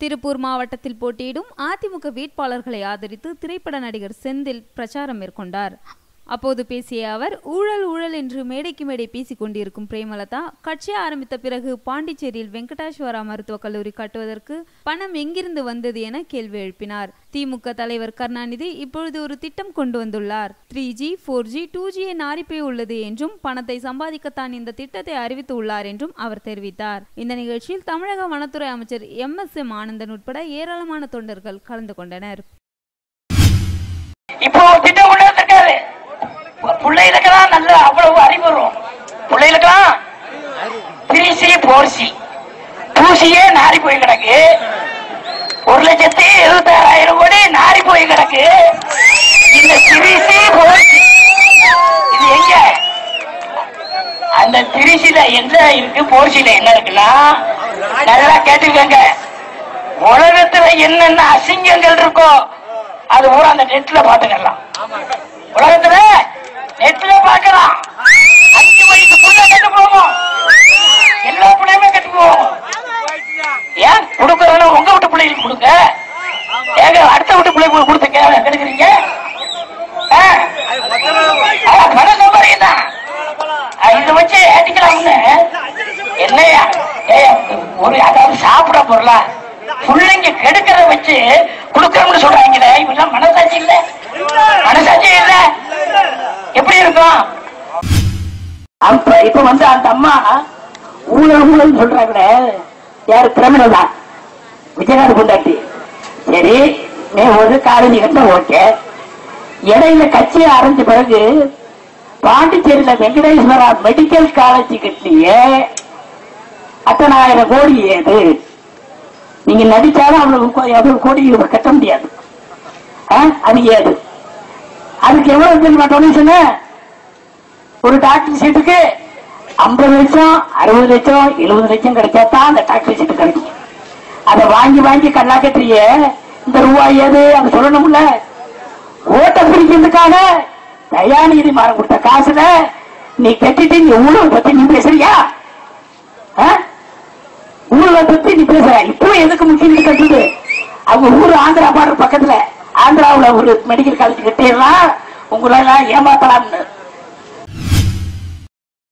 திருப்பூர் மாவட்டத்தில் போட்டியிடும் அதிமுக வேட்பாளர்களை ஆதரித்து திரைப்பட நடிகர் செந்தில் பிரச்சாரம் மேற்கொண்டார் அப்போது பேசிய அவர் ஊழல் ஊழல் என்று மேடைக்கு மேடை பேசிக் கொண்டிருக்கும் பிரேமலதா கட்சி ஆரம்பித்த பிறகு பாண்டிச்சேரியில் வெங்கடேஸ்வரா மருத்துவக் கல்லூரி கட்டுவதற்கு பணம் எங்கிருந்து வந்தது என கேள்வி எழுப்பினார் திமுக தலைவர் கருணாநிதி இப்பொழுது ஒரு திட்டம் கொண்டு வந்துள்ளார் three G four G two G நாரிப்பே உள்ளது என்றும் பணத்தை சம்பாதிக்கத்தான் இந்த திட்டத்தை அறிவித்து உள்ளார் என்றும் அவர் தெரிவித்தார் இந்த நிகழ்ச்சியில் தமிழக வனத்துறை அமைச்சர் எம் எஸ் எம் ஆனந்தன் உட்பட ஏராளமான தொண்டர்கள் கலந்து கொண்டனர் இப்போ ஒரு திட்டம் கொண்டு வந்திருக்காரு பிள்ளைகளுக்கெல்லாம் நல்ல அவ்வளவு அறிவு வரும் பிள்ளைகளுக்கெல்லாம் three C four C two சியே நாரி போய் கிடக்கு ஒரு லட்சத்தி எழுபத்தாறாயிரம் கோடி நாரி போய் கிடக்கு இந்த த்ரீ சி போர் சி இது எங்க அந்த திருச்சியில என்ன இருக்கு போர்ச்சியில என்ன இருக்குன்னா நல்லா கேட்டுக்கங்க உலகத்துல என்னென்ன அசிங்கங்கள் இருக்கோ அது பூரா அந்த நெட்ல பாத்துக்கலாம் உலகத்துல நெட்ல பாக்கலாம் அஞ்சு மணிக்கு புள்ள கட்டு போவோம் எல்லா பிள்ளையுமே கட்டு போவோம் ஏன் கொடுக்கறதுனா உங்க வீட்டு பிள்ளைகளுக்கு கொடுங்க ஏங்க அடுத்த வீட்டு பிள்ளைங்களுக்கு கொடுத்து கே- கெடுக்குறீங்க ஆ? ஆ, பணம் சம்பாதிக்கணும் தான். ஆ, இதை வச்சு ஏத்திக்கலாம்னு என்னையா ஏய், ஒரு அதாவது சாப்பிட பொருளா பிள்ளைங்க கெடுக்கிறத வச்சு கொடுக்கறோம்னு சொல்றாங்களே இவெல்லாம் மனசாட்சி இல்ல மனசாட்சி இல்ல எப்படி இருக்கும் அப்ப இப்ப வந்து அந்த அம்மா ஊழல் ஊழல் சொல்றாங்களே யாரு பிரமிழ் தான் விஜயகாந்த் கொண்டாட்டி சரி நீ ஒரு காலேஜ் கட்ட ஓகே இடையில கட்சியை ஆரம்பிச்ச பிறகு பாண்டிச்சேரியில வெங்கடேஸ்வரா மெடிக்கல் காலேஜ் கட்டியே அத்தனாயிரம் கோடி ஏது நீங்க நடிச்சாலும் அவ்வளவு கோ- அவ்வளவு கோடி கட்ட முடியாது ஆ? அது ஏது அதுக்கு எவ்வளவு தெரியுமா டொனேஷன் ஒரு டாக்டர் சீட்டுக்கு ஐம்பது லட்சம் அறுபது லட்சம் எழுபது லட்சம் கிடைச்சா தான் அந்த டாக்டர் சீட்டு கிடைக்கும் அதை வாங்கி வாங்கி கண்ணா கட்டுறிய இந்த ரூபாய் ஏது அங்க சொல்லணும்ல ஓட்ட பிடிக்கிறதுக்காக தயாநிதி மாறம் கொடுத்த காசுல நீ கட்டிட்டு நீ ஊழல் பத்தி நீ பேசுறியா ஆ? ஊழலை பத்தி நீ பேசுற இப்போ எதுக்கு முக்கியம் கட்டுது அவங்க ஊர் ஆந்திரா பார்டர் பக்கத்துல ஆந்திராவுல ஒரு மெடிக்கல் காலேஜ் கட்டிடலாம் உங்களெல்லாம் ஏமாத்தலாம்னு